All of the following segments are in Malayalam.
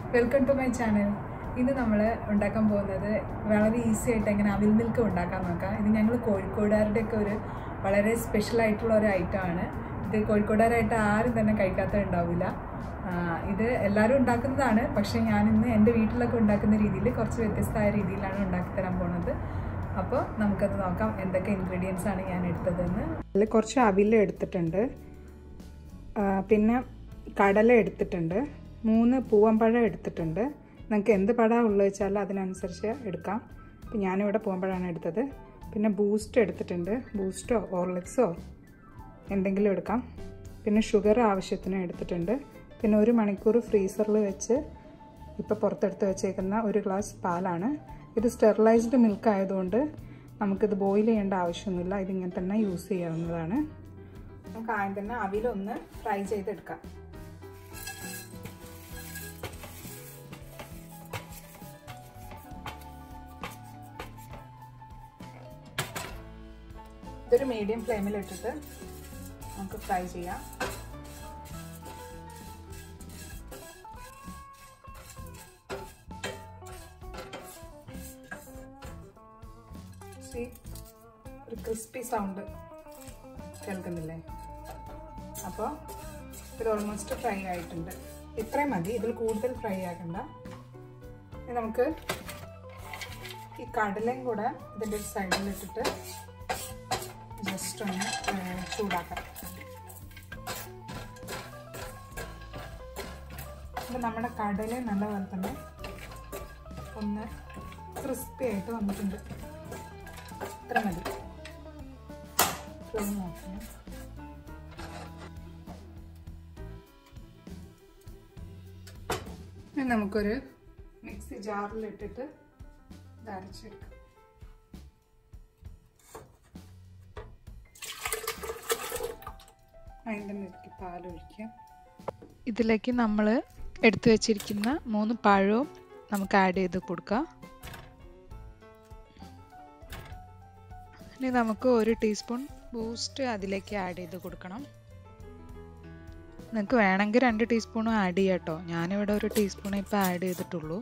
വെൽക്കം ടു മൈ ചാനൽ ഇന്ന് നമ്മൾ ഉണ്ടാക്കാൻ പോകുന്നത് വളരെ ഈസി ആയിട്ട് എങ്ങനെ അവിൽ മിൽക്ക് ഉണ്ടാക്കാൻ നോക്കാം ഇത് ഞങ്ങൾ കോഴിക്കോടുകാരുടെ ഒക്കെ ഒരു വളരെ സ്പെഷ്യൽ ആയിട്ടുള്ള ഒരു ഐറ്റമാണ് ഇത് കോഴിക്കോടുകാരായിട്ട് ആരും തന്നെ കഴിക്കാത്ത ഉണ്ടാവില്ല ഇത് എല്ലാവരും ഉണ്ടാക്കുന്നതാണ് പക്ഷേ ഞാൻ ഇന്ന് എൻ്റെ വീട്ടിലൊക്കെ ഉണ്ടാക്കുന്ന രീതിയിൽ കുറച്ച് വ്യത്യസ്തമായ രീതിയിലാണ് ഉണ്ടാക്കി തരാൻ പോകുന്നത് അപ്പോൾ നമുക്കത് നോക്കാം എന്തൊക്കെ ഇൻഗ്രീഡിയൻസ് ആണ് ഞാൻ എടുത്തതെന്ന് അതിൽ കുറച്ച് അവിൽ എടുത്തിട്ടുണ്ട് ആ, പിന്നെ കടല എടുത്തിട്ടുണ്ട് മൂന്ന് പൂവമ്പഴം എടുത്തിട്ടുണ്ട് നിങ്ങൾക്ക് എന്ത് പഴമാണ് ഉള്ളത് വെച്ചാൽ അതിനനുസരിച്ച് എടുക്കാം ഇപ്പം ഞാനിവിടെ പൂവമ്പഴമാണ് എടുത്തത് പിന്നെ ബൂസ്റ്റ് എടുത്തിട്ടുണ്ട് ബൂസ്റ്റോ ഓർലിക്സോ എന്തെങ്കിലും എടുക്കാം പിന്നെ ഷുഗർ ആവശ്യത്തിന് എടുത്തിട്ടുണ്ട് പിന്നെ ഒരു മണിക്കൂർ ഫ്രീസറിൽ വെച്ച് ഇപ്പോൾ പുറത്തെടുത്ത് വെച്ചേക്കുന്ന ഒരു ഗ്ലാസ് പാലാണ് ഇത് സ്റ്റെറിലൈസ്ഡ് മിൽക്ക് ആയതുകൊണ്ട് നമുക്കിത് ബോയിൽ ചെയ്യേണ്ട ആവശ്യമൊന്നുമില്ല ഇതിങ്ങനെ തന്നെ യൂസ് ചെയ്യാവുന്നതാണ് നമുക്ക് ആദ്യം തന്നെ അവിലൊന്ന് ഫ്രൈ ചെയ്തെടുക്കാം ഇതൊരു മീഡിയം ഫ്ലെയിമിൽ ഇട്ടിട്ട് നമുക്ക് ഫ്രൈ ചെയ്യാം ഒരു ക്രിസ്പി സൗണ്ട് കേൾക്കുന്നില്ലേ അപ്പോൾ ഇത് ഓൾമോസ്റ്റ് ഫ്രൈ ആയിട്ടുണ്ട് ഇത്രയും മതി ഇതിൽ കൂടുതൽ ഫ്രൈ ആക്കണ്ട ഇനി നമുക്ക് ഈ കടലയും കൂടെ ഇതിൻ്റെ ഒരു സൈഡിലിട്ടിട്ട് ജസ്റ്റ് ഒന്ന് ചൂടാക്കാം അപ്പം നമ്മുടെ കടല നല്ലപോലെ തന്നെ ഒന്ന് ക്രിസ്പി ആയിട്ട് വന്നിട്ടുണ്ട് ഇത്ര മതി ഫ്ലെയിം നോക്കാം ഇനി നമുക്കൊരു മിക്സി ജാറിലിട്ടിട്ട് ഇത് അരച്ചെടുക്കാം അതിൻ്റെ നിരക്കി പാലൊഴിക്കാം ഇതിലേക്ക് നമ്മൾ എടുത്തു വെച്ചിരിക്കുന്ന മൂന്ന് പഴവും നമുക്ക് ആഡ് ചെയ്ത് കൊടുക്കാം ഇനി നമുക്ക് ഒരു ടീസ്പൂൺ ബൂസ്റ്റ് അതിലേക്ക് ആഡ് ചെയ്ത് കൊടുക്കണം നിങ്ങൾക്ക് വേണമെങ്കിൽ രണ്ട് ടീസ്പൂണും ആഡ് ചെയ്യാം കേട്ടോ ഞാനിവിടെ ഒരു ടീസ്പൂൺ ഇപ്പോൾ ആഡ് ചെയ്തിട്ടുള്ളൂ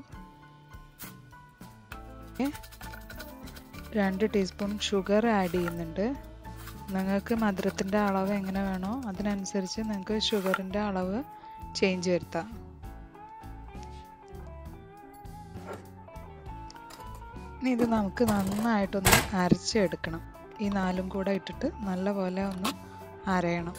രണ്ട് ടീസ്പൂൺ ഷുഗർ ആഡ് ചെയ്യുന്നുണ്ട് നിങ്ങൾക്ക് മധുരത്തിൻ്റെ അളവ് എങ്ങനെ വേണോ അതിനനുസരിച്ച് നിങ്ങൾക്ക് ഷുഗറിൻ്റെ അളവ് ചേഞ്ച് വരുത്താം ഇനി ഇത് നമുക്ക് നന്നായിട്ടൊന്ന് അരച്ചെടുക്കണം ഈ നാലും കൂടെ ഇട്ടിട്ട് നല്ലപോലെ ഒന്ന് അരയണം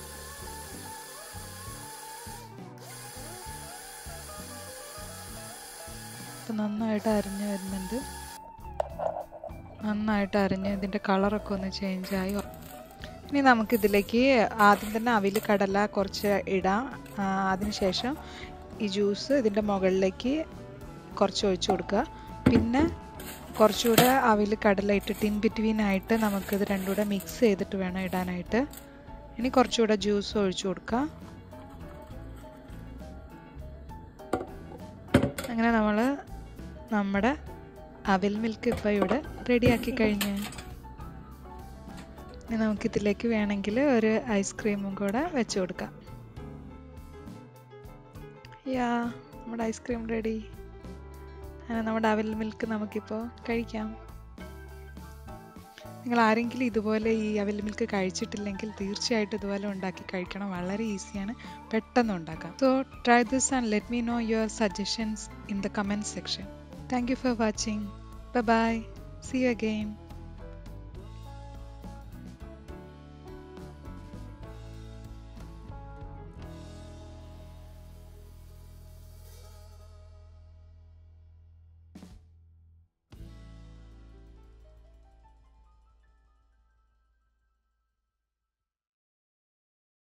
ഇപ്പം നന്നായിട്ട് അരിഞ്ഞ് വരുന്നുണ്ട് നന്നായിട്ട് അരിഞ്ഞ് ഇതിൻ്റെ കളറൊക്കെ ഒന്ന് ചേഞ്ചായി ഇനി നമുക്കിതിലേക്ക് ആദ്യം തന്നെ അവിൽ കടല കുറച്ച് ഇടാം അതിനുശേഷം ഈ ജ്യൂസ് ഇതിൻ്റെ മുകളിലേക്ക് കുറച്ച് ഒഴിച്ചു കൊടുക്കുക പിന്നെ കുറച്ചുകൂടെ അവിൽ കടല ഇട്ടിട്ട് ഇൻ ബിറ്റ്വീൻ ആയിട്ട് നമുക്കിത് രണ്ടും കൂടെ മിക്സ് ചെയ്തിട്ട് വേണം ഇടാനായിട്ട് ഇനി കുറച്ചുകൂടെ ജ്യൂസ് ഒഴിച്ചു കൊടുക്കുക അങ്ങനെ നമ്മൾ നമ്മുടെ അവിൽ മിൽക്ക് ഇപ്പോൾ ഇവിടെ റെഡിയാക്കി കഴിഞ്ഞ് ഇനി നമുക്കിതിലേക്ക് വേണമെങ്കിൽ ഒരു ഐസ്ക്രീമും കൂടെ വെച്ച് കൊടുക്കാം യാ നമ്മുടെ ഐസ്ക്രീം റെഡി അങ്ങനെ നമ്മുടെ അവിൽ മിൽക്ക് നമുക്കിപ്പോൾ കഴിക്കാം നിങ്ങൾ ആരെങ്കിലും ഇതുപോലെ ഈ അവിൽ മിൽക്ക് കഴിച്ചിട്ടില്ലെങ്കിൽ തീർച്ചയായിട്ടും ഇതുപോലെ ഉണ്ടാക്കി കഴിക്കണം വളരെ ഈസിയാണ് പെട്ടെന്ന് ഉണ്ടാക്കാം so try this and let me know your suggestions in the comment section thank you for watching bye bye see you again